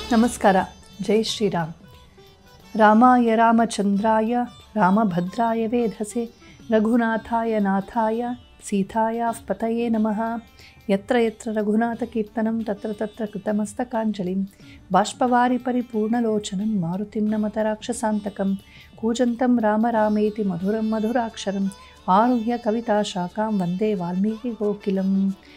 ನಮಸ್ಕಾರ ಜೈ ಶ್ರೀರಾಮ್ ರಾಮಾಯ ರಾಮಚಂದ್ರಾಯ ರಾಮಭದ್ರಾಯ ವೇಧಸೆ ರಘುನಾಥಾಯ ನಾಥಾಯ ಸೀತಾಯ ಪತಯೇ ನಮಃ ಯತ್ರ ಯತ್ರ ರಘುನಾಥಕೀರ್ತನಂ ತತ್ರ ತತ್ರ ಕೃತಮಸ್ತಕಾಂಜಲಿಂ ಬಾಷ್ಪವಾರಿ ಪರಿಪೂರ್ಣಲೋಚನಂ ಮಾರುತಿಂ ನಮತ ರಾಕ್ಷಸಾಂತಕಂ ಕೂಜಂತಂ ರಾಮ ರಾಮೇತಿ ಮಧುರಂ ಮಧುರಾಕ್ಷರಂ ಆರುಹ್ಯ ಕವಿತಾ ಶಾಖಾಂ ವಂದೇ ವಾಲ್ಮೀಕಿ ಗೋಕಿಲಂ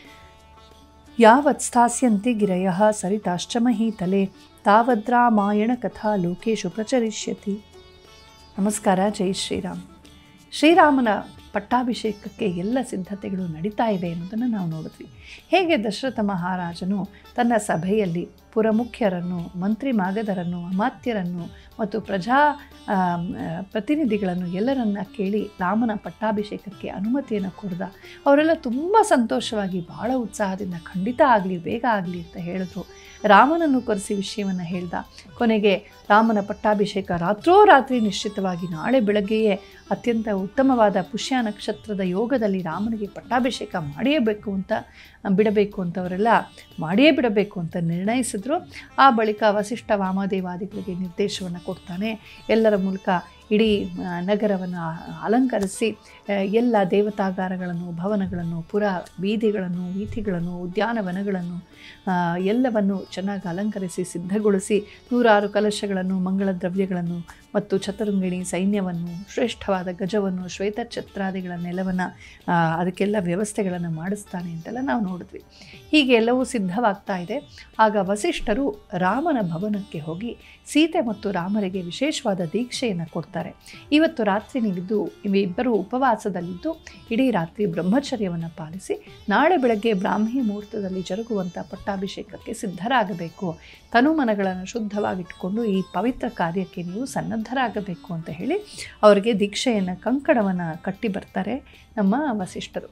ಯಾವತ್ ಸ್ಥಾಸ್ಯಂತಿ ಗಿರಯಃ ಸರಿತಾಶ್ಚ ಮಹೀತಲೆ ತಾವದ್ರಾಮಾಯಣ ಕಥಾ ಲೋಕೇಶು ಪ್ರಚರಿಷ್ಯತಿ ನಮಸ್ಕಾರ ಜೈ ಶ್ರೀರಾಮ್ ಶ್ರೀರಾಮನ ಪಟ್ಟಾಭಿಷೇಕಕ್ಕೆ ಎಲ್ಲ ಸಿದ್ಧತೆಗಳು ನಡೀತಾ ಇವೆ ಅನ್ನೋದನ್ನು ನಾವು ನೋಡಿದ್ವಿ ಹೇಗೆ ದಶರಥ ಮಹಾರಾಜನು ತನ್ನ ಸಭೆಯಲ್ಲಿ ಪುರಮುಖ್ಯರನ್ನು ಮಂತ್ರಿ ಮಾಗಧರನ್ನು ಅಮಾತ್ಯರನ್ನು ಮತ್ತು ಪ್ರಜಾ ಆಮ್, ಆ, ಪ್ರತಿನಿಧಿಗಳನ್ನು ಎಲ್ಲರನ್ನ ಕೇಳಿ ರಾಮನ ಪಟ್ಟಾಭಿಷೇಕಕ್ಕೆ ಅನುಮತಿಯನ್ನು ಕೊಡ್ದ ಅವರೆಲ್ಲ ತುಂಬ ಸಂತೋಷವಾಗಿ ಬಹಳ ಉತ್ಸಾಹದಿಂದ ಖಂಡಿತ ಆಗಲಿ ಬೇಗ ಆಗಲಿ ಅಂತ ಹೇಳಿದ್ರು ರಾಮನನ್ನು ಕರೆಸಿ ವಿಷಯವನ್ನು ಹೇಳ್ದ ಕೊನೆಗೆ ರಾಮನ ಪಟ್ಟಾಭಿಷೇಕ ರಾತ್ರೋರಾತ್ರಿ ನಿಶ್ಚಿತವಾಗಿ ನಾಳೆ ಬೆಳಗ್ಗೆಯೇ ಅತ್ಯಂತ ಉತ್ತಮವಾದ ಪುಷ್ಯ ನಕ್ಷತ್ರದ ಯೋಗದಲ್ಲಿ ರಾಮನಿಗೆ ಪಟ್ಟಾಭಿಷೇಕ ಮಾಡಿಯೇಬೇಕು ಅಂತ ಬಿಡಬೇಕು ಅಂತವರೆಲ್ಲ ಮಾಡಿಯೇ ಬಿಡಬೇಕು ಅಂತ ನಿರ್ಣಯಿಸಿದ್ರು ಆ ಬಳಿಕ ವಸಿಷ್ಠ ವಾಮದೇವಾದಿಗಳಿಗೆ ನಿರ್ದೇಶವನ್ನು ಕೊಡ್ತಾನೆ ಎಲ್ಲರ ಮೂಲಕ ಇಡೀ ಆ, ನಗರವನ್ನು ಅಲಂಕರಿಸಿ ಆ, ಎಲ್ಲ ದೇವತಾಗಾರಗಳನ್ನು ಭವನಗಳನ್ನು ಪುರ ಬೀದಿಗಳನ್ನು ವೀಥಿಗಳನ್ನು ಉದ್ಯಾನವನಗಳನ್ನು ಆ, ಎಲ್ಲವನ್ನು ಚೆನ್ನಾಗಿ ಅಲಂಕರಿಸಿ ಸಿದ್ಧಗೊಳಿಸಿ ನೂರಾರು ಕಲಶಗಳನ್ನು ಮಂಗಳ ದ್ರವ್ಯಗಳನ್ನು ಮತ್ತು ಚತುರಂಗಿಣಿ ಸೈನ್ಯವನ್ನು ಶ್ರೇಷ್ಠವಾದ ಗಜವನ್ನು ಶ್ವೇತ ಛತ್ರಾದಿಗಳ ನೆಲವನ್ನು ಅದಕ್ಕೆಲ್ಲ ವ್ಯವಸ್ಥೆಗಳನ್ನು ಮಾಡಿಸ್ತಾನೆ ಅಂತೆಲ್ಲ ನಾವು ನೋಡಿದ್ವಿ ಹೀಗೆ ಎಲ್ಲವೂ ಸಿದ್ಧವಾಗ್ತಾ ಇದೆ ಆಗ ವಸಿಷ್ಠರು ರಾಮನ ಭವನಕ್ಕೆ ಹೋಗಿ ಸೀತೆ ಮತ್ತು ರಾಮರಿಗೆ ವಿಶೇಷವಾದ ದೀಕ್ಷೆಯನ್ನು ಕೊಡ್ತಾರೆ ಇವತ್ತು ರಾತ್ರಿ ನೀವಿದ್ದು ಇವಿಬ್ಬರು ಉಪವಾಸದಲ್ಲಿದ್ದು ಇಡೀ ರಾತ್ರಿ ಬ್ರಹ್ಮಚರ್ಯವನ್ನು ಪಾಲಿಸಿ ನಾಳೆ ಬೆಳಗ್ಗೆ ಬ್ರಾಹ್ಮಿ ಮುಹೂರ್ತದಲ್ಲಿ ಜರುಗುವಂಥ ಪಟ್ಟಾಭಿಷೇಕಕ್ಕೆ ಸಿದ್ಧರಾಗಬೇಕು ತನುಮನಗಳನ್ನು ಶುದ್ಧವಾಗಿಟ್ಟುಕೊಂಡು ಈ ಪವಿತ್ರ ಕಾರ್ಯಕ್ಕೆ ನೀವು ಸನ್ನದ್ಧರಾಗಬೇಕು ಅಂತ ಹೇಳಿ ಅವರಿಗೆ ದೀಕ್ಷೆಯನ್ನು ಕಂಕಣವನ್ನು ಕಟ್ಟಿ ಬರ್ತಾರೆ ನಮ್ಮ ವಸಿಷ್ಠರು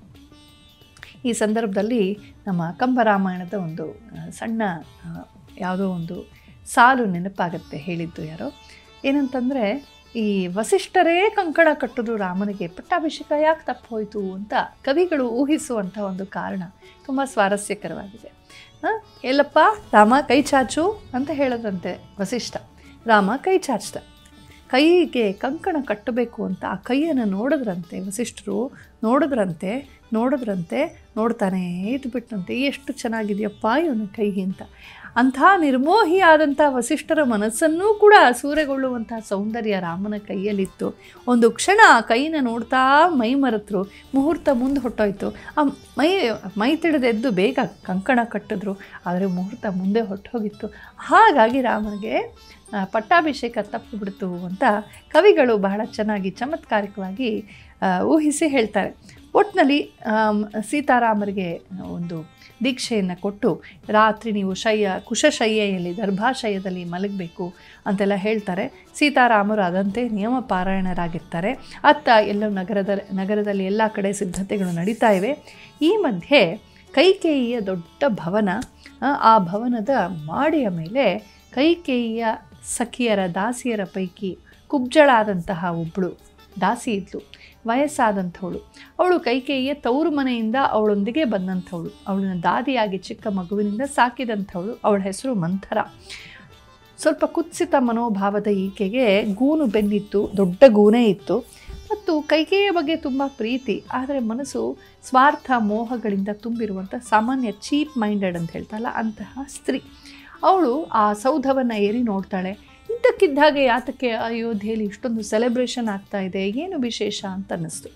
ಈ ಸಂದರ್ಭದಲ್ಲಿ ನಮ್ಮ ಕಂಬರಾಮಾಯಣದ ಒಂದು ಆ, ಸಣ್ಣ ಆ, ಯಾವುದೋ ಒಂದು ಸಾಲು ನೆನಪಾಗತ್ತೆ ಹೇಳಿದ್ದು ಯಾರೋ ಏನಂತಂದರೆ ಈ ವಸಿಷ್ಠರೇ ಕಂಕಣ ಕಟ್ಟೋದು ರಾಮನಿಗೆ ಪಟ್ಟಾಭಿಷೇಕ ಯಾಕೆ ತಪ್ಪೋಯ್ತು ಅಂತ ಕವಿಗಳು ಊಹಿಸುವಂಥ ಒಂದು ಕಾರಣ ತುಂಬ ಸ್ವಾರಸ್ಯಕರವಾಗಿದೆ ಆ, ಎಲ್ಲಪ್ಪ ರಾಮ ಕೈ ಚಾಚು ಅಂತ ಹೇಳದಂತೆ ವಸಿಷ್ಠ ರಾಮ ಕೈ ಚಾಚ್ದ ಕೈಗೆ ಕಂಕಣ ಕಟ್ಟಬೇಕು ಅಂತ ಆ ಕೈಯನ್ನು ನೋಡಿದ್ರಂತೆ ವಸಿಷ್ಠರು ನೋಡಿದ್ರಂತೆ ನೋಡಿದ್ರಂತೆ ನೋಡ್ತಾನೇ ಇದ್ಬಿಟ್ಟಂತೆ ಎಷ್ಟು ಚೆನ್ನಾಗಿದೆಯಪ್ಪ ಇವನ ಕೈ ಅಂತ ಅಂಥ ನಿರ್ಮೋಹಿಯಾದಂಥ ವಸಿಷ್ಠರ ಮನಸ್ಸನ್ನೂ ಕೂಡ ಸೂರೆಗೊಳ್ಳುವಂಥ ಸೌಂದರ್ಯ ರಾಮನ ಕೈಯಲ್ಲಿತ್ತು ಒಂದು ಕ್ಷಣ ಆ ಕೈನ ನೋಡ್ತಾ ಮೈ ಮರೆತರು ಮುಹೂರ್ತ ಮುಂದೆ ಹೊಟ್ಟೋಯ್ತು ಆ ಮೈ ಮೈ ತಿಳಿದೆದ್ದು ಬೇಗ ಕಂಕಣ ಕಟ್ಟಿದ್ರು ಆದರೆ ಮುಹೂರ್ತ ಮುಂದೆ ಹೊಟ್ಟೋಗಿತ್ತು ಹಾಗಾಗಿ ರಾಮನಿಗೆ ಆ, ಪಟ್ಟಾಭಿಷೇಕ ತಪ್ಪು ಬಿಡ್ತು ಅಂತ ಕವಿಗಳು ಬಹಳ ಚೆನ್ನಾಗಿ ಚಮತ್ಕಾರಿಕವಾಗಿ ಆ, ಊಹಿಸಿ ಹೇಳ್ತಾರೆ ಒಟ್ಟಿನಲ್ಲಿ ಆಮ್, ಸೀತಾರಾಮರಿಗೆ ಒಂದು ದೀಕ್ಷೆಯನ್ನು ಕೊಟ್ಟು ರಾತ್ರಿ ನೀವು ಶಯ್ಯ ಕುಶಶಯ್ಯೆಯಲ್ಲಿ ದರ್ಭಾಶಯದಲ್ಲಿ ಮಲಗಬೇಕು ಅಂತೆಲ್ಲ ಹೇಳ್ತಾರೆ ಸೀತಾರಾಮರು ಅದಂತೆ ನಿಯಮ ಪಾರಾಯಣರಾಗಿರ್ತಾರೆ ಅತ್ತ ಎಲ್ಲ ನಗರದ ನಗರದಲ್ಲಿ ಎಲ್ಲ ಕಡೆ ಸಿದ್ಧತೆಗಳು ನಡೀತಾ ಇವೆ ಈ ಮಧ್ಯೆ ಕೈಕೇಯಿಯ ದೊಡ್ಡ ಭವನ ಆ, ಆ ಭವನದ ಮಾಡಿಯ ಮೇಲೆ ಕೈಕೇಯಿಯ ಸಖಿಯರ ದಾಸಿಯರ ಪೈಕಿ ಕುಬ್ಜಳಾದಂತಹ ಒಬ್ಬಳು ದಾಸಿ ಇದ್ಲು ವಯಸ್ಸಾದಂಥವಳು ಅವಳು ಕೈಕೇಯಿಯ ತವರು ಮನೆಯಿಂದ ಅವಳೊಂದಿಗೆ ಬಂದಂಥವಳು ಅವಳನ್ನ ದಾದಿಯಾಗಿ ಚಿಕ್ಕ ಮಗುವಿನಿಂದ ಸಾಕಿದಂಥವಳು ಅವಳ ಹೆಸರು ಮಂಥರ ಸ್ವಲ್ಪ ಕುತ್ಸಿತ ಮನೋಭಾವದ ಈಕೆಗೆ ಗೂನು ಬೆನ್ನಿತ್ತು ದೊಡ್ಡ ಗೂನೇ ಇತ್ತು ಮತ್ತು ಕೈಕೇಯಿಯ ಬಗ್ಗೆ ತುಂಬ ಪ್ರೀತಿ ಆದರೆ ಮನಸ್ಸು ಸ್ವಾರ್ಥ ಮೋಹಗಳಿಂದ ತುಂಬಿರುವಂಥ ಸಾಮಾನ್ಯ ಚೀಪ್ ಮೈಂಡೆಡ್ ಅಂತ ಹೇಳ್ತಲ್ಲ ಅಂತಹ ಸ್ತ್ರೀ ಅವಳು ಆ ಸೌಧವನ್ನು ಏರಿ ನೋಡ್ತಾಳೆ ಇದ್ದಕ್ಕಿದ್ದಾಗೆ ಯಾತಕ್ಕೆ ಅಯೋಧ್ಯೆಯಲ್ಲಿ ಇಷ್ಟೊಂದು ಸೆಲೆಬ್ರೇಷನ್ ಆಗ್ತಾ ಇದೆ ಏನು ವಿಶೇಷ ಅಂತ ಅನ್ನಿಸ್ತು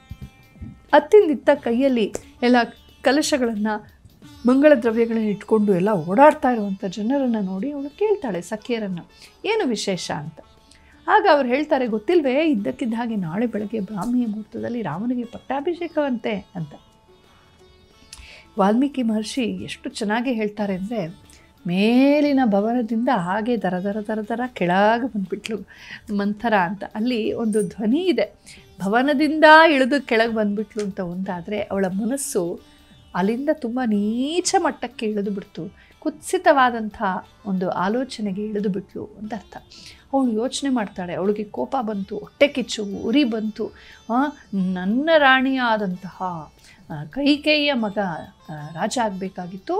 ಅತ್ತಿಂದಿತ್ತ ಕೈಯಲ್ಲಿ ಎಲ್ಲ ಕಲಶಗಳನ್ನು ಮಂಗಳ ದ್ರವ್ಯಗಳನ್ನ ಇಟ್ಕೊಂಡು ಎಲ್ಲ ಓಡಾಡ್ತಾ ಇರುವಂಥ ಜನರನ್ನು ನೋಡಿ ಅವಳು ಕೇಳ್ತಾಳೆ ಸಖಿಯರನ್ನು ಏನು ವಿಶೇಷ ಅಂತ ಆಗ ಅವ್ರು ಹೇಳ್ತಾರೆ ಗೊತ್ತಿಲ್ವೇ ಇದ್ದಕ್ಕಿದ್ದ ಹಾಗೆ ನಾಳೆ ಬೆಳಗ್ಗೆ ಬ್ರಾಹ್ಮಿ ಮುಹೂರ್ತದಲ್ಲಿ ರಾಮನಿಗೆ ಪಟ್ಟಾಭಿಷೇಕವಂತೆ ಅಂತ ವಾಲ್ಮೀಕಿ ಮಹರ್ಷಿ ಎಷ್ಟು ಚೆನ್ನಾಗಿ ಹೇಳ್ತಾರೆ ಅಂದರೆ ಮೇಲಿನ ಭವನದಿಂದ ಹಾಗೆ ದರ ದರ ದರ ದರ ಕೆಳಗೆ ಬಂದುಬಿಟ್ಲು ಮಂಥರ ಅಂತ ಅಲ್ಲಿ ಒಂದು ಧ್ವನಿ ಇದೆ ಭವನದಿಂದ ಇಳಿದು ಕೆಳಗೆ ಬಂದುಬಿಟ್ಲು ಅಂತ ಒಂದಾದರೆ ಅವಳ ಮನಸ್ಸು ಅಲ್ಲಿಂದ ತುಂಬ ನೀಚ ಮಟ್ಟಕ್ಕೆ ಇಳಿದು ಬಿಡ್ತು ಕುತ್ಸಿತವಾದಂಥ ಒಂದು ಆಲೋಚನೆಗೆ ಇಳಿದು ಬಿಟ್ಲು ಅಂತ ಅರ್ಥ ಅವಳು ಯೋಚನೆ ಮಾಡ್ತಾಳೆ ಅವಳಿಗೆ ಕೋಪ ಬಂತು ಹೊಟ್ಟೆ ಕಿಚ್ಚು ಉರಿ ಬಂತು ಆ, ನನ್ನ ರಾಣಿಯಾದಂತಹ ಆ, ಕೈಕೇಯಿಯ ಮಗ ಆ, ರಾಜ ಆಗಬೇಕಾಗಿತ್ತು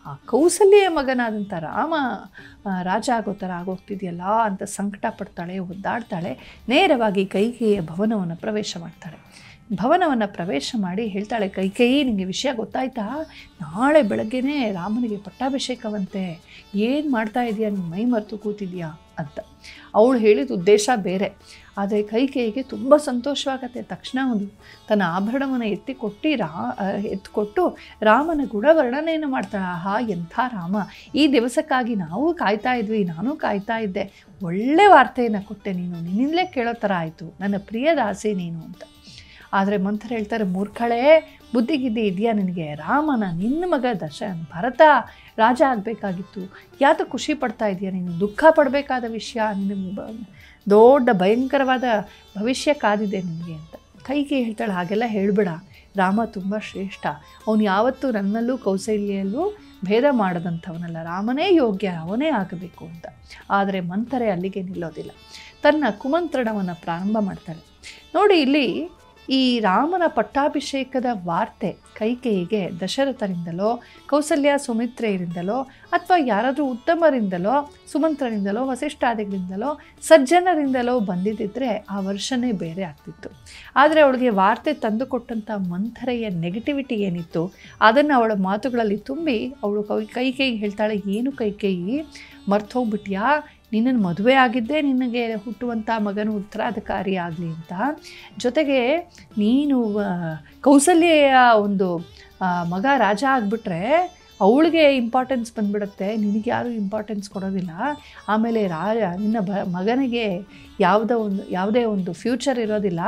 ಆ ಕೌಸಲ್ಯ ಮಗನಾದಂಥ ರಾಮ ಆ, ರಾಜ ಆಗೋ ಥರ ಆಗೋಗ್ತಿದೆಯಲ್ಲ ಅಂತ ಸಂಕಟ ಪಡ್ತಾಳೆ ಒದ್ದಾಡ್ತಾಳೆ ನೇರವಾಗಿ ಕೈಕೇಯಿಯ ಭವನವನ್ನು ಪ್ರವೇಶ ಮಾಡ್ತಾಳೆ ಭವನವನ್ನು ಪ್ರವೇಶ ಮಾಡಿ ಹೇಳ್ತಾಳೆ ಕೈಕೇಯಿ ನಿಮಗೆ ವಿಷಯ ಗೊತ್ತಾಯ್ತಾ ನಾಳೆ ಬೆಳಗ್ಗೆನೇ ರಾಮನಿಗೆ ಪಟ್ಟಾಭಿಷೇಕವಂತೆ ಏನು ಮಾಡ್ತಾ ಇದೆಯಾ ನೀನು ಮೈ ಮರೆತು ಕೂತಿದ್ಯಾ ಅಂತ ಅವಳು ಹೇಳಿದ ಉದ್ದೇಶ ಬೇರೆ ಆದರೆ ಕೈಕೇಯಿಗೆ ತುಂಬ ಸಂತೋಷವಾಗತ್ತೆ ತಕ್ಷಣ ಒಂದು ತನ್ನ ಆಭರಣವನ್ನು ಎತ್ತಿ ಕೊಟ್ಟು ರಾ ಎತ್ತಿಕೊಟ್ಟು ರಾಮನ ಗುಣವರ್ಣನೆಯನ್ನು ಮಾಡ್ತಾಳೆ ಆಹಾ ಎಂಥ ರಾಮ ಈ ದಿವಸಕ್ಕಾಗಿ ನಾವು ಕಾಯ್ತಾ ಇದ್ವಿ ನಾನು ಕಾಯ್ತಾ ಇದ್ದೆ ಒಳ್ಳೆ ವಾರ್ತೆಯನ್ನು ಕೊಟ್ಟೆ ನೀನು ನಿನ್ನಿಂದಲೇ ಕೇಳೋ ಥರ ಆಯಿತು ನನ್ನ ಪ್ರಿಯದ ಆಸೆ ನೀನು ಅಂತ ಆದರೆ ಮಂಥರ ಹೇಳ್ತಾರೆ ಮೂರ್ಖಳೇ ಬುದ್ಧಿಗಿದ್ದಿ ಇದೆಯಾ ನಿನಗೆ ರಾಮನ ನಿನ್ನ ಮಗ ದಶ ಭರತ ರಾಜ ಆಗಬೇಕಾಗಿತ್ತು ಯಾತ ಖುಷಿ ಪಡ್ತಾ ಇದೆಯಾ ನೀನು ದುಃಖ ಪಡಬೇಕಾದ ವಿಷಯ ನಿನ್ನ ಬ- ದೊಡ್ಡ ಭಯಂಕರವಾದ ಭವಿಷ್ಯ ಕಾದಿದೆ ನಿನಗೆ ಅಂತ ಕೈಗೆ ಹೇಳ್ತಾಳೆ ಹಾಗೆಲ್ಲ ಹೇಳಬೇಡ ರಾಮ ತುಂಬ ಶ್ರೇಷ್ಠ ಅವನು ಯಾವತ್ತೂ ನನ್ನಲ್ಲೂ ಕೌಶಲ್ಯಲ್ಲೂ ಭೇದ ಮಾಡದಂಥವನಲ್ಲ ರಾಮನೇ ಯೋಗ್ಯ ಅವನೇ ಆಗಬೇಕು ಅಂತ ಆದರೆ ಮಂಥರೆ ಅಲ್ಲಿಗೆ ನಿಲ್ಲೋದಿಲ್ಲ ತನ್ನ ಕುಮಂತ್ರಣವನ್ನು ಪ್ರಾರಂಭ ಮಾಡ್ತಾಳೆ ನೋಡಿ ಇಲ್ಲಿ ಈ ರಾಮನ ಪಟ್ಟಾಭಿಷೇಕದ ವಾರ್ತೆ ಕೈಕೇಯಿಗೆ ದಶರಥರಿಂದಲೋ ಕೌಸಲ್ಯ ಸುಮಿತ್ರೆಯರಿಂದಲೋ ಅಥವಾ ಯಾರಾದರೂ ಉತ್ತಮರಿಂದಲೋ ಸುಮಂತ್ರರಿಂದಲೋ ವಸಿಷ್ಠಾದಿಗಳಿಂದಲೋ ಸಜ್ಜನರಿಂದಲೋ ಬಂದಿದ್ದಿದ್ರೆ ಆ ವರ್ಷನೇ ಬೇರೆ ಆಗ್ತಿತ್ತು ಆದರೆ ಅವಳಿಗೆ ವಾರ್ತೆ ತಂದುಕೊಟ್ಟಂಥ ಮಂಥರೆಯ ನೆಗೆಟಿವಿಟಿ ಏನಿತ್ತು ಅದನ್ನು ಅವಳ ಮಾತುಗಳಲ್ಲಿ ತುಂಬಿ ಅವಳು ಕೈ ಕೈಕೇಯಿಗೆ ಹೇಳ್ತಾಳೆ ಏನು ಕೈಕೇಯಿ ಮರ್ತೋಗ್ಬಿಟ್ಯಾ ನಿನ್ನನ್ನು ಮದುವೆ ಆಗಿದ್ದೇ ನಿನಗೆ ಹುಟ್ಟುವಂಥ ಮಗನು ಉತ್ತರಾಧಿಕಾರಿ ಆಗಲಿ ಅಂತ ಜೊತೆಗೆ ನೀನು ಆ, ಕೌಸಲ್ಯೆಯ ಒಂದು ಆ, ಮಗ ರಾಜ ಆಗಿಬಿಟ್ರೆ ಅವಳಿಗೆ ಇಂಪಾರ್ಟೆನ್ಸ್ ಬಂದ್ಬಿಡುತ್ತೆ ನಿನಗೆ ಯಾರೂ ಇಂಪಾರ್ಟೆನ್ಸ್ ಕೊಡೋದಿಲ್ಲ ಆಮೇಲೆ ರಾಜ ನಿನ್ನ ಬ ಮಗನಿಗೆ ಯಾವುದೋ ಒಂದು ಯಾವುದೇ ಒಂದು ಫ್ಯೂಚರ್ ಇರೋದಿಲ್ಲ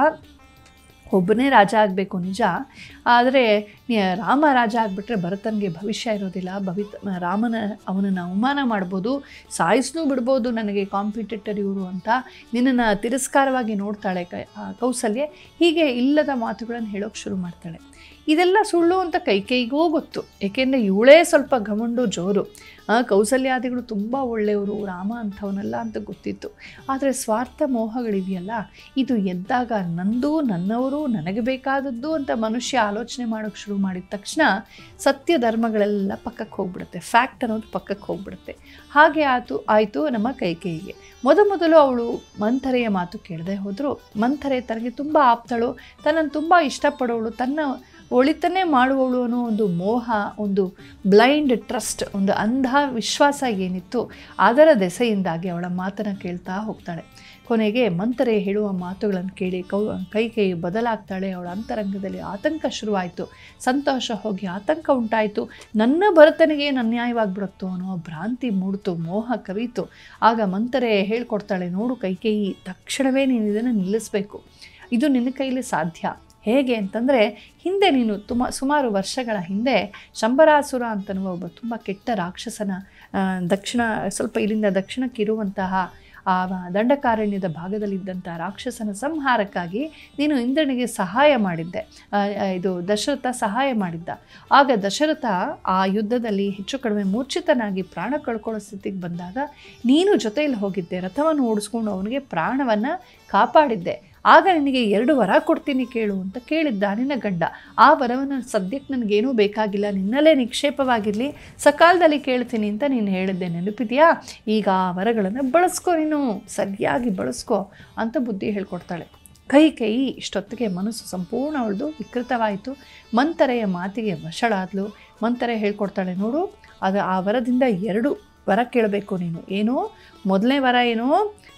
ಒಬ್ಬನೇ ರಾಜ ಆಗಬೇಕು ನಿಜ ಆದರೆ ರಾಮ ರಾಜ ಆಗಿಬಿಟ್ರೆ ಭರತನಿಗೆ ಭವಿಷ್ಯ ಇರೋದಿಲ್ಲ ಭವಿತ್ ರಾಮನ ಅವನನ್ನು ಅವಮಾನ ಮಾಡ್ಬೋದು ಸಾಯಿಸ್ನೂ ಬಿಡ್ಬೋದು ನನಗೆ ಕಾಂಪಿಟೇಟರ್ ಇವರು ಅಂತ ನಿನ್ನನ್ನು ತಿರಸ್ಕಾರವಾಗಿ ನೋಡ್ತಾಳೆ ಕೈ ಆ ಕೌಸಲ್ಯ ಹೀಗೆ ಇಲ್ಲದ ಮಾತುಗಳನ್ನು ಹೇಳೋಕ್ಕೆ ಶುರು ಮಾಡ್ತಾಳೆ ಇದೆಲ್ಲ ಸುಳ್ಳು ಅಂತ ಕೈಕೈಗೂ ಗೊತ್ತು ಏಕೆಂದರೆ ಇವಳೇ ಸ್ವಲ್ಪ ಘಮಂಡು ಜೋರು ಆ, ಕೌಸಲ್ಯಾದಿಗಳು ತುಂಬ ಒಳ್ಳೆಯವರು ರಾಮ ಅಂಥವನಲ್ಲ ಅಂತ ಗೊತ್ತಿತ್ತು ಆದರೆ ಸ್ವಾರ್ಥ ಮೋಹಗಳಿದೆಯಲ್ಲ ಇದು ಎದ್ದಾಗ ನಂದು ನನ್ನವರು ನನಗೆ ಬೇಕಾದದ್ದು ಅಂತ ಮನುಷ್ಯ ಆಲೋಚನೆ ಮಾಡೋಕ್ಕೆ ಶುರು ಮಾಡಿದ ತಕ್ಷಣ ಸತ್ಯ ಧರ್ಮಗಳೆಲ್ಲ ಪಕ್ಕಕ್ಕೆ ಹೋಗ್ಬಿಡುತ್ತೆ ಫ್ಯಾಕ್ಟ್ ಅನ್ನೋದು ಪಕ್ಕಕ್ಕೆ ಹೋಗ್ಬಿಡುತ್ತೆ ಹಾಗೆ ಆಯಿತು ಆಯಿತು ನಮ್ಮ ಕೈಕೇಯಿಗೆ ಮೊದಮೊದಲು ಅವಳು ಮಂಥರೆಯ ಮಾತು ಕೇಳದೆ ಹೋದರೂ ಮಂಥರೆ ತನಗೆ ತುಂಬ ಆಪ್ತಳು ತನ್ನನ್ನು ತುಂಬ ಇಷ್ಟಪಡೋಳು ತನ್ನ ಒಳಿತನ್ನೇ ಮಾಡುವವಳು ಅನ್ನೋ ಒಂದು ಮೋಹ ಒಂದು ಬ್ಲೈಂಡ್ ಟ್ರಸ್ಟ್ ಒಂದು ಅಂಧ ವಿಶ್ವಾಸ ಏನಿತ್ತು ಅದರ ದೆಸೆಯಿಂದಾಗಿ ಅವಳ ಮಾತನ್ನು ಕೇಳ್ತಾ ಹೋಗ್ತಾಳೆ ಕೊನೆಗೆ ಮಂತರೆ ಹೇಳುವ ಮಾತುಗಳನ್ನು ಕೇಳಿ ಕೌ ಕೈ ಕೈ ಬದಲಾಗ್ತಾಳೆ ಅವಳ ಅಂತರಂಗದಲ್ಲಿ ಆತಂಕ ಶುರುವಾಯಿತು ಸಂತೋಷ ಹೋಗಿ ಆತಂಕ ಉಂಟಾಯಿತು ನನ್ನ ಭರತನಿಗೆ ಏನು ಅನ್ಯಾಯವಾಗಿಬಿಡುತ್ತೋ ಅನ್ನೋ ಭ್ರಾಂತಿ ಮೂಡ್ತು ಮೋಹ ಕವಿತು ಆಗ ಮಂತರೆ ಹೇಳ್ಕೊಡ್ತಾಳೆ ನೋಡು ಕೈಕೇಯಿ ತಕ್ಷಣವೇ ನೀನು ಇದನ್ನು ನಿಲ್ಲಿಸಬೇಕು ಇದು ನಿನ್ನ ಕೈಲಿ ಸಾಧ್ಯ ಹೇಗೆ ಅಂತಂದರೆ ಹಿಂದೆ ನೀನು ತುಮ ಸುಮಾರು ವರ್ಷಗಳ ಹಿಂದೆ ಶಂಬರಾಸುರ ಅಂತನ್ನುವ ಒಬ್ಬ ತುಂಬ ಕೆಟ್ಟ ರಾಕ್ಷಸನ ಆ, ದಕ್ಷಿಣ ಸ್ವಲ್ಪ ಇಲ್ಲಿಂದ ದಕ್ಷಿಣಕ್ಕಿರುವಂತಹ ಆ ದಂಡಕಾರಣ್ಯದ ಭಾಗದಲ್ಲಿದ್ದಂಥ ರಾಕ್ಷಸನ ಸಂಹಾರಕ್ಕಾಗಿ ನೀನು ಇಂದ್ರನಿಗೆ ಸಹಾಯ ಮಾಡಿದ್ದೆ ಆ, ಆ, ಇದು ದಶರಥ ಸಹಾಯ ಮಾಡಿದ್ದ ಆಗ ದಶರಥ ಆ ಯುದ್ಧದಲ್ಲಿ ಹೆಚ್ಚು ಕಡಿಮೆ ಮೂರ್ಛಿತನಾಗಿ ಪ್ರಾಣ ಕಳ್ಕೊಳ್ಳೋ ಸ್ಥಿತಿಗೆ ಬಂದಾಗ ನೀನು ಜೊತೆಯಲ್ಲಿ ಹೋಗಿದ್ದೆ ರಥವನ್ನು ಓಡಿಸ್ಕೊಂಡು ಅವನಿಗೆ ಪ್ರಾಣವನ್ನು ಕಾಪಾಡಿದ್ದೆ ಆಗ ನಿನಗೆ ಎರಡು ವರ ಕೊಡ್ತೀನಿ ಕೇಳು ಅಂತ ಕೇಳಿದ್ದ ನಿನ್ನ ಗಂಡ ಆ ವರವನ್ನು ಸದ್ಯಕ್ಕೆ ನನಗೇನೂ ಬೇಕಾಗಿಲ್ಲ ನಿನ್ನಲ್ಲೇ ನಿಕ್ಷೇಪವಾಗಿರಲಿ ಸಕಾಲದಲ್ಲಿ ಕೇಳ್ತೀನಿ ಅಂತ ನೀನು ಹೇಳಿದ್ದೆ ನೆನಪಿದೆಯಾ ಈಗ ಆ ವರಗಳನ್ನು ಬಳಸ್ಕೊ ನೀನು ಸರಿಯಾಗಿ ಬಳಸ್ಕೊ ಅಂತ ಬುದ್ಧಿ ಹೇಳ್ಕೊಡ್ತಾಳೆ ಕೈ ಕೈ ಇಷ್ಟೊತ್ತಿಗೆ ಮನಸ್ಸು ಸಂಪೂರ್ಣ ಅವಳದು ವಿಕೃತವಾಯಿತು ಮಂತರೆಯ ಮಾತಿಗೆ ವಶಳಾದ್ಲು ಮಂತರೆ ಹೇಳ್ಕೊಡ್ತಾಳೆ ನೋಡು ಅದು ಆ ವರದಿಂದ ಎರಡು ವರ ಕೇಳಬೇಕು ನೀನು ಏನು ಮೊದಲನೇ ವರ ಏನು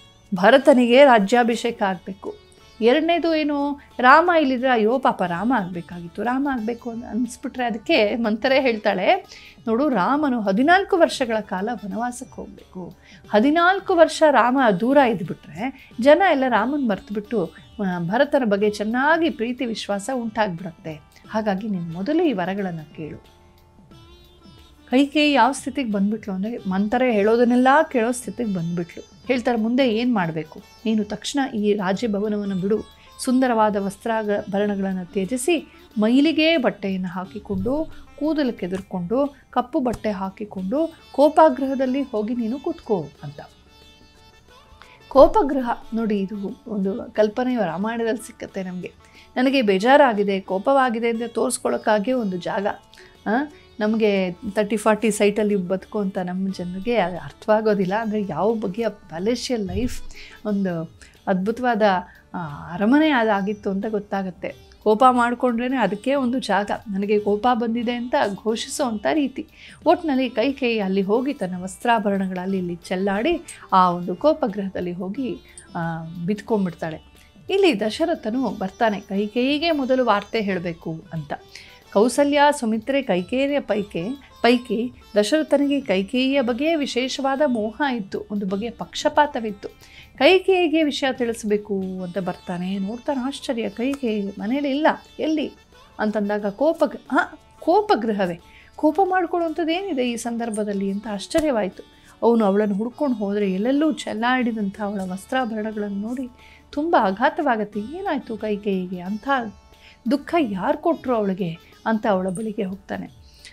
ಭರತನಿಗೆ ರಾಜ್ಯಾಭಿಷೇಕ ಆಗಬೇಕು ಎರಡನೇದು ಏನು ರಾಮ ಇಲ್ಲಿದ್ರೆ ಅಯ್ಯೋ ಪಾಪ ರಾಮ ಆಗಬೇಕಾಗಿತ್ತು ರಾಮ ಆಗಬೇಕು ಅಂತ ಅನಿಸ್ಬಿಟ್ರೆ ಅದಕ್ಕೆ ಮಂತರೆ ಹೇಳ್ತಾಳೆ ನೋಡು ರಾಮನು ಹದಿನಾಲ್ಕು ವರ್ಷಗಳ ಕಾಲ ವನವಾಸಕ್ಕೆ ಹೋಗಬೇಕು ಹದಿನಾಲ್ಕು ವರ್ಷ ರಾಮ ದೂರ ಇದ್ಬಿಟ್ರೆ ಜನ ಎಲ್ಲ ರಾಮನ ಮರ್ತುಬಿಟ್ಟು ಭರತನ ಬಗ್ಗೆ ಚೆನ್ನಾಗಿ ಪ್ರೀತಿ ವಿಶ್ವಾಸ ಉಂಟಾಗ್ಬಿಡುತ್ತೆ ಹಾಗಾಗಿ ನೀನು ಮೊದಲು ಈ ವರಗಳನ್ನು ಕೇಳು ಕೈಕೇಯಿ ಯಾವ ಸ್ಥಿತಿಗೆ ಬಂದ್ಬಿಟ್ಲು ಅಂದರೆ ಮಂತರೆ ಹೇಳೋದನ್ನೆಲ್ಲ ಕೇಳೋ ಸ್ಥಿತಿಗೆ ಬಂದ್ಬಿಟ್ಲು ಹೇಳ್ತಾರೆ ಮುಂದೆ ಏನು ಮಾಡಬೇಕು ನೀನು ತಕ್ಷಣ ಈ ರಾಜ್ಯಭವನವನ್ನು ಬಿಡು ಸುಂದರವಾದ ವಸ್ತ್ರಾಭರಣಗಳನ್ನು ತ್ಯಜಿಸಿ ಮೈಲಿಗೆ ಬಟ್ಟೆಯನ್ನು ಹಾಕಿಕೊಂಡು ಕೂದಲು ಕೆದರ್ಕೊಂಡು ಕಪ್ಪು ಬಟ್ಟೆ ಹಾಕಿಕೊಂಡು ಕೋಪಾಗ್ರಹದಲ್ಲಿ ಹೋಗಿ ನೀನು ಕೂತ್ಕೋ ಅಂತ ಕೋಪಗೃಹ ನೋಡಿ ಇದು ಒಂದು ಕಲ್ಪನೆಯು ರಾಮಾಯಣದಲ್ಲಿ ಸಿಕ್ಕತ್ತೆ ನಮಗೆ ನನಗೆ ಬೇಜಾರಾಗಿದೆ ಕೋಪವಾಗಿದೆ ಅಂತ ತೋರಿಸ್ಕೊಳ್ಳೋಕ್ಕಾಗಿ ಒಂದು ಜಾಗ ಆ, ನಮಗೆ ತರ್ಟಿ ಫಾರ್ಟಿ ಸೈಟಲ್ಲಿ ಬದುಕುವಂಥ ನಮ್ಮ ಜನರಿಗೆ ಅದು ಅರ್ಥವಾಗೋದಿಲ್ಲ ಅಂದರೆ ಯಾವ ಬಗೆಯ ಪ್ಯಾಲೇಷಿಯಲ್ ಲೈಫ್ ಒಂದು ಅದ್ಭುತವಾದ ಆ, ಅರಮನೆ ಅದಾಗಿತ್ತು ಅಂತ ಗೊತ್ತಾಗುತ್ತೆ ಕೋಪ ಮಾಡಿಕೊಂಡ್ರೇ ಅದಕ್ಕೆ ಒಂದು ಜಾಗ ನನಗೆ ಕೋಪ ಬಂದಿದೆ ಅಂತ ಘೋಷಿಸುವಂಥ ರೀತಿ ಒಟ್ಟಿನಲ್ಲಿ ಕೈ ಕೈ ಅಲ್ಲಿ ಹೋಗಿ ತನ್ನ ವಸ್ತ್ರಾಭರಣಗಳಲ್ಲಿ ಇಲ್ಲಿ ಚೆಲ್ಲಾಡಿ ಆ ಒಂದು ಕೋಪಗ್ರಹದಲ್ಲಿ ಹೋಗಿ ಆ, ಬಿದ್ಕೊಂಡ್ಬಿಡ್ತಾಳೆ ಇಲ್ಲಿ ದಶರಥನು ಬರ್ತಾನೆ ಕೈಕೇಯಿಗೆ ಮೊದಲು ವಾರ್ತೆ ಹೇಳಬೇಕು ಅಂತ ಕೌಸಲ್ಯ ಸುಮಿತ್ರೆ ಕೈಕೇಯಿಯ ಪೈಕೆ ಪೈಕಿ ದಶರಥನಿಗೆ ಕೈಕೇಯಿಯ ಬಗ್ಗೆ ವಿಶೇಷವಾದ ಮೋಹ ಇತ್ತು ಒಂದು ಬಗೆಯ ಪಕ್ಷಪಾತವಿತ್ತು ಕೈಕೇಯಿಗೆ ವಿಷಯ ತಿಳಿಸ್ಬೇಕು ಅಂತ ಬರ್ತಾನೆ ನೋಡ್ತಾನೆ ಆಶ್ಚರ್ಯ ಕೈಕೇಯಿ ಮನೇಲಿ ಇಲ್ಲ ಎಲ್ಲಿ ಅಂತಂದಾಗ ಕೋಪ ಹಾಂ ಕೋಪಗೃಹವೇ ಕೋಪ ಮಾಡ್ಕೊಳ್ಳುವಂಥದ್ದು ಏನಿದೆ ಈ ಸಂದರ್ಭದಲ್ಲಿ ಅಂತ ಆಶ್ಚರ್ಯವಾಯಿತು ಅವನು ಅವಳನ್ನು ಹುಡ್ಕೊಂಡು ಹೋದರೆ ಎಲ್ಲೆಲ್ಲೂ ಚೆಲ್ಲಾಡಿದಂಥ ಅವಳ ವಸ್ತ್ರಾಭರಣಗಳನ್ನು ನೋಡಿ ತುಂಬ ಆಘಾತವಾಗತ್ತೆ ಏನಾಯಿತು ಕೈಕೇಯಿಗೆ ಅಂಥ ದುಃಖ ಯಾರು ಕೊಟ್ಟರು ಅವಳಿಗೆ ಅಂತ ಅವಳ ಬಳಿಗೆ ಹೋಗ್ತಾನೆ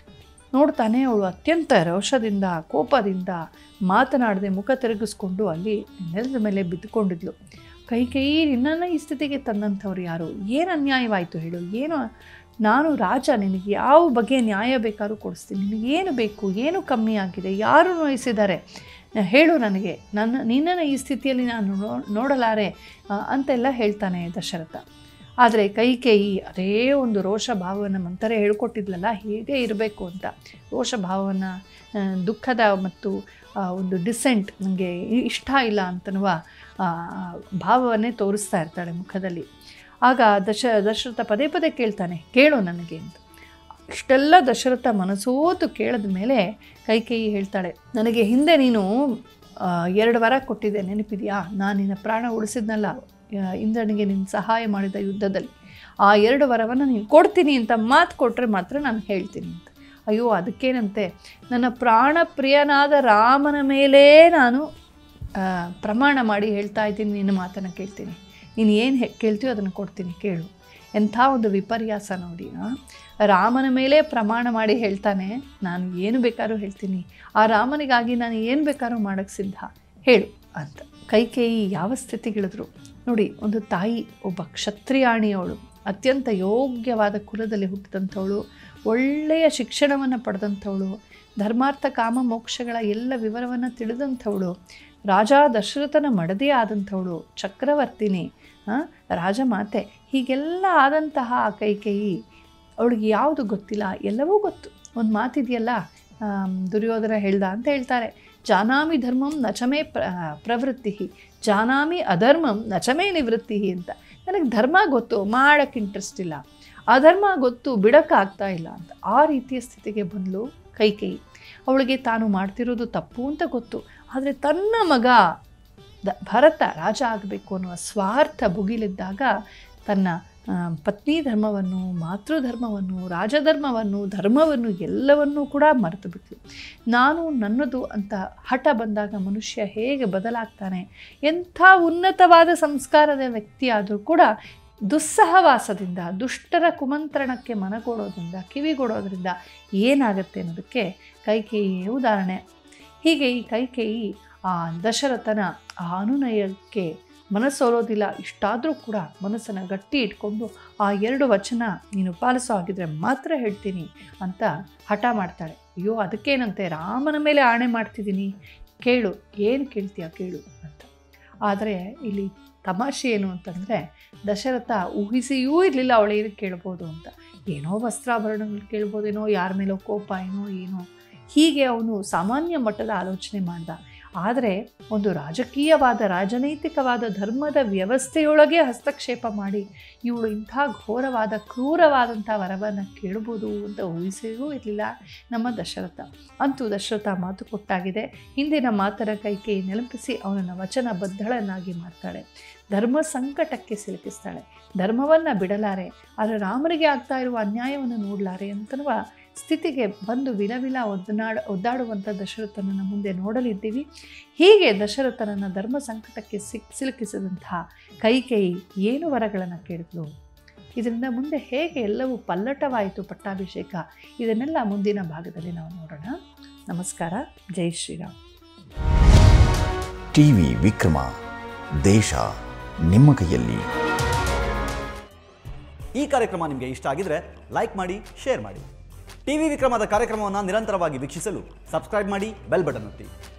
ನೋಡ್ತಾನೆ ಅವಳು ಅತ್ಯಂತ ರೋಷದಿಂದ ಕೋಪದಿಂದ ಮಾತನಾಡದೆ ಮುಖ ತಿರುಗಿಸ್ಕೊಂಡು ಅಲ್ಲಿ ನೆಲದ ಮೇಲೆ ಬಿದ್ದುಕೊಂಡಿದ್ಲು ಕೈ ಕೈ ನಿನ್ನನ್ನು ಈ ಸ್ಥಿತಿಗೆ ತಂದಂಥವ್ರು ಯಾರು ಏನು ಅನ್ಯಾಯವಾಯಿತು ಹೇಳು ಏನು ನಾನು ರಾಜ ನಿನಗೆ ಯಾವ ಬಗೆಯ ನ್ಯಾಯ ಬೇಕಾದ್ರೂ ಕೊಡಿಸ್ತೀನಿ ನಿನಗೇನು ಬೇಕು ಏನು ಕಮ್ಮಿ ಆಗಿದೆ ಯಾರು ನೋಯಿಸಿದ್ದಾರೆ ಹೇಳು ನನಗೆ ನನ್ನ ನಿನ್ನನ್ನು ಈ ಸ್ಥಿತಿಯಲ್ಲಿ ನಾನು ನೋ ನೋಡಲಾರೆ ಆ, ಅಂತೆಲ್ಲ ಹೇಳ್ತಾನೆ ದಶರಥ ಆದರೆ ಕೈಕೇಯಿ ಅದೇ ಒಂದು ರೋಷ ಭಾವವನ್ನು ಮಂತರ ಹೇಳ್ಕೊಟ್ಟಿದ್ಲಲ್ಲ ಹೀಗೆ ಇರಬೇಕು ಅಂತ ರೋಷ ಭಾವವನ್ನು ಆ, ದುಃಖದ ಮತ್ತು ಆ, ಒಂದು ಡಿಸೆಂಟ್ ನನಗೆ ಇಷ್ಟ ಇಲ್ಲ ಅಂತನ್ನುವ ಆ, ಭಾವವನ್ನೇ ತೋರಿಸ್ತಾ ಇರ್ತಾಳೆ ಮುಖದಲ್ಲಿ ಆಗ ದಶ ದಶರಥ ಪದೇ ಪದೇ ಕೇಳ್ತಾನೆ ಕೇಳು ನನಗೆ ಅಂತ ಇಷ್ಟೆಲ್ಲ ದಶರಥ ಮನಸೋತು ಕೇಳಿದ ಮೇಲೆ ಕೈಕೇಯಿ ಹೇಳ್ತಾಳೆ ನನಗೆ ಹಿಂದೆ ನೀನು ಆ, ಎರಡು ವರ ಕೊಟ್ಟಿದ್ದೆ ನೆನಪಿದೆಯಾ ನಾನು ನಿನ್ನ ಪ್ರಾಣ ಉಳಿಸಿದ್ನಲ್ಲ ಆ, ಇಂದ್ರನಿಗೆ ನಿನ್ನ ಸಹಾಯ ಮಾಡಿದ ಯುದ್ಧದಲ್ಲಿ ಆ ಎರಡು ವರವನ್ನು ನೀನು ಕೊಡ್ತೀನಿ ಅಂತ ಮಾತು ಕೊಟ್ಟರೆ ಮಾತ್ರ ನಾನು ಹೇಳ್ತೀನಿ ಅಂತ ಅಯ್ಯೋ ಅದಕ್ಕೇನಂತೆ ನನ್ನ ಪ್ರಾಣ ಪ್ರಿಯನಾದ ರಾಮನ ಮೇಲೇ ನಾನು ಆ, ಪ್ರಮಾಣ ಮಾಡಿ ಹೇಳ್ತಾ ಇದ್ದೀನಿ ನಿನ್ನ ಮಾತನ್ನು ಕೇಳ್ತೀನಿ ನೀನು ಏನು ಹೇ ಕೇಳ್ತೀಯೋ ಅದನ್ನು ಕೊಡ್ತೀನಿ ಕೇಳು ಎಂಥ ಒಂದು ವಿಪರ್ಯಾಸ ನೋಡಿ ಆ? ರಾಮನ ಮೇಲೆ ಪ್ರಮಾಣ ಮಾಡಿ ಹೇಳ್ತಾನೆ ನಾನು ಏನು ಬೇಕಾದ್ರೂ ಹೇಳ್ತೀನಿ ಆ ರಾಮನಿಗಾಗಿ ನಾನು ಏನು ಬೇಕಾದ್ರೂ ಮಾಡೋಕ್ಕೆ ಸಿದ್ಧ ಹೇಳು ಅಂತ ಕೈಕೇಯಿ ಯಾವ ಸ್ಥಿತಿಗಿಳಿದ್ರು ನೋಡಿ ಒಂದು ತಾಯಿ ಒಬ್ಬ ಕ್ಷತ್ರಿಯಾಣಿಯವಳು ಅತ್ಯಂತ ಯೋಗ್ಯವಾದ ಕುಲದಲ್ಲಿ ಹುಟ್ಟಿದಂಥವಳು ಒಳ್ಳೆಯ ಶಿಕ್ಷಣವನ್ನು ಪಡೆದಂಥವಳು ಧರ್ಮಾರ್ಥ ಕಾಮ ಮೋಕ್ಷಗಳ ಎಲ್ಲ ವಿವರವನ್ನು ತಿಳಿದಂಥವಳು ರಾಜ ದಶರಥನ ಮಡದಿ ಆದಂಥವಳು ಚಕ್ರವರ್ತಿನಿ ಆ, ರಾಜಮಾತೆ ಹೀಗೆಲ್ಲ ಆದಂತಹ ಆ ಕೈಕೇಯಿ ಅವಳಿಗೆ ಯಾವುದು ಗೊತ್ತಿಲ್ಲ ಎಲ್ಲವೂ ಗೊತ್ತು ಒಂದು ಮಾತಿದೆಯಲ್ಲ ಆಮ್, ದುರ್ಯೋಧನ ಹೇಳ್ದ ಅಂತ ಹೇಳ್ತಾರೆ ಜಾನಾಮಿ ಧರ್ಮಂ ನಚಮೇ ಪ್ರ ಪ್ರವೃತ್ತಿ ಜಾನಾಮಿ ಅಧರ್ಮಂ ನಚಮೇ ನಿವೃತ್ತಿ ಅಂತ ನನಗೆ ಧರ್ಮ ಗೊತ್ತು ಮಾಡೋಕ್ಕೆ ಇಂಟ್ರೆಸ್ಟ್ ಇಲ್ಲ ಅಧರ್ಮ ಗೊತ್ತು ಬಿಡೋಕ್ಕಾಗ್ತಾ ಇಲ್ಲ ಅಂತ ಆ ರೀತಿಯ ಸ್ಥಿತಿಗೆ ಬಂದಳು ಕೈಕೇಯಿ ಅವಳಿಗೆ ತಾನು ಮಾಡ್ತಿರೋದು ತಪ್ಪು ಅಂತ ಗೊತ್ತು ಆದರೆ ತನ್ನ ಮಗ ದ ಭರತ ರಾಜ ಆಗಬೇಕು ಅನ್ನುವ ಸ್ವಾರ್ಥ ಭುಗಿಲಿದ್ದಾಗ ತನ್ನ ಆ, ಪತ್ನಿ ಧರ್ಮವನ್ನು ಮಾತೃಧರ್ಮವನ್ನು ರಾಜಧರ್ಮವನ್ನು ಧರ್ಮವನ್ನು ಎಲ್ಲವನ್ನೂ ಕೂಡ ಮರೆತು ಬಿಟ್ಲು ನಾನು ನನ್ನದು ಅಂತ ಹಠ ಬಂದಾಗ ಮನುಷ್ಯ ಹೇಗೆ ಬದಲಾಗ್ತಾನೆ ಎಂಥ ಉನ್ನತವಾದ ಸಂಸ್ಕಾರದ ವ್ಯಕ್ತಿ ಆದರೂ ಕೂಡ ದುಸ್ಸಹವಾಸದಿಂದ ದುಷ್ಟರ ಕುಮಂತ್ರಣಕ್ಕೆ ಮನಗೊಡೋದ್ರಿಂದ ಕಿವಿಗೊಡೋದ್ರಿಂದ ಏನಾಗುತ್ತೆ ಅನ್ನೋದಕ್ಕೆ ಕೈಕೇಯಿಯೇ ಉದಾಹರಣೆ ಹೀಗೆ ಈ ಕೈಕೇಯಿ ಆ ದಶರಥನ ಆ ಅನುನಯಕ್ಕೆ ಮನಸ್ಸೋಲೋದಿಲ್ಲ ಇಷ್ಟಾದರೂ ಕೂಡ ಮನಸ್ಸನ್ನು ಗಟ್ಟಿ ಇಟ್ಕೊಂಡು ಆ ಎರಡು ವಚನ ನೀನು ಪಾಲಿಸೋ ಹಾಗಿದ್ರೆ ಮಾತ್ರ ಹೇಳ್ತೀನಿ ಅಂತ ಹಠ ಮಾಡ್ತಾಳೆ ಅಯ್ಯೋ ಅದಕ್ಕೇನಂತೆ ರಾಮನ ಮೇಲೆ ಆಣೆ ಮಾಡ್ತಿದ್ದೀನಿ ಕೇಳು ಏನು ಕೇಳ್ತೀಯ ಕೇಳು ಅಂತ ಆದರೆ ಇಲ್ಲಿ ತಮಾಷೆ ಏನು ಅಂತಂದರೆ ದಶರಥ ಊಹಿಸಿಯೂ ಇರಲಿಲ್ಲ ಅವಳು ಏನಕ್ಕೆ ಕೇಳ್ಬೋದು ಅಂತ ಏನೋ ವಸ್ತ್ರಾಭರಣಗಳು ಕೇಳ್ಬೋದೇನೋ ಯಾರ ಮೇಲೋ ಕೋಪ ಏನೋ ಏನೋ ಹೀಗೆ ಅವನು ಸಾಮಾನ್ಯ ಮಟ್ಟದ ಆಲೋಚನೆ ಮಾಡ್ದ ಆದರೆ ಒಂದು ರಾಜಕೀಯವಾದ ರಾಜನೈತಿಕವಾದ ಧರ್ಮದ ವ್ಯವಸ್ಥೆಯೊಳಗೆ ಹಸ್ತಕ್ಷೇಪ ಮಾಡಿ ಇವಳು ಇಂಥ ಘೋರವಾದ ಕ್ರೂರವಾದಂಥ ವರವನ್ನು ಕೇಳ್ಬೋದು ಅಂತ ಊಹಿಸಿಯೂ ಇರಲಿಲ್ಲ ನಮ್ಮ ದಶರಥ ಅಂತೂ ದಶರಥ ಮಾತು ಕೊಟ್ಟಾಗಿದೆ ಹಿಂದಿನ ಮಾತರ ಕೈಕೆ ನೆನಪಿಸಿ ಅವನನ್ನು ವಚನ ಬದ್ಧಳನ್ನಾಗಿ ಮಾಡ್ತಾಳೆ ಧರ್ಮ ಸಂಕಟಕ್ಕೆ ಸಿಲುಕಿಸ್ತಾಳೆ ಧರ್ಮವನ್ನು ಬಿಡಲಾರೆ ಆದರೆ ರಾಮನಿಗೆ ಆಗ್ತಾ ಇರುವ ಅನ್ಯಾಯವನ್ನು ನೋಡಲಾರೆ ಅಂತನ್ನುವ ಸ್ಥಿತಿಗೆ ಬಂದು ವಿಲವಿಲ ಒದ್ದನಾಡ ಒದ್ದಾಡುವಂಥ ದಶರಥನನ್ನು ಮುಂದೆ ನೋಡಲಿದ್ದೀವಿ ಹೀಗೆ ದಶರಥನನ್ನು ಧರ್ಮ ಸಂಕಟಕ್ಕೆ ಸಿಕ್ ಸಿಲುಕಿಸಿದಂತಹ ಕೈಕೇಯಿ ಏನು ವರಗಳನ್ನು ಕೇಳಿದ್ಲು ಇದರಿಂದ ಮುಂದೆ ಹೇಗೆ ಎಲ್ಲವೂ ಪಲ್ಲಟವಾಯಿತು ಪಟ್ಟಾಭಿಷೇಕ ಇದನ್ನೆಲ್ಲ ಮುಂದಿನ ಭಾಗದಲ್ಲಿ ನಾವು ನೋಡೋಣ ನಮಸ್ಕಾರ ಜೈ ಶ್ರೀರಾಮ್ ಟಿವಿ ವಿಕ್ರಮ ದೇಶ ನಿಮ್ಮ ಕೈಯಲ್ಲಿ ಈ ಕಾರ್ಯಕ್ರಮ ನಿಮಗೆ ಇಷ್ಟ ಆಗಿದ್ರೆ ಲೈಕ್ ಮಾಡಿ ಶೇರ್ ಮಾಡಿ ಟಿವಿ ವಿಕ್ರಮದ ಕಾರ್ಯಕ್ರಮವನ್ನು ನಿರಂತರವಾಗಿ ವೀಕ್ಷಿಸಲು ಸಬ್ಸ್ಕ್ರೈಬ್ ಮಾಡಿ ಬೆಲ್ ಬಟನ್ ಒತ್ತಿ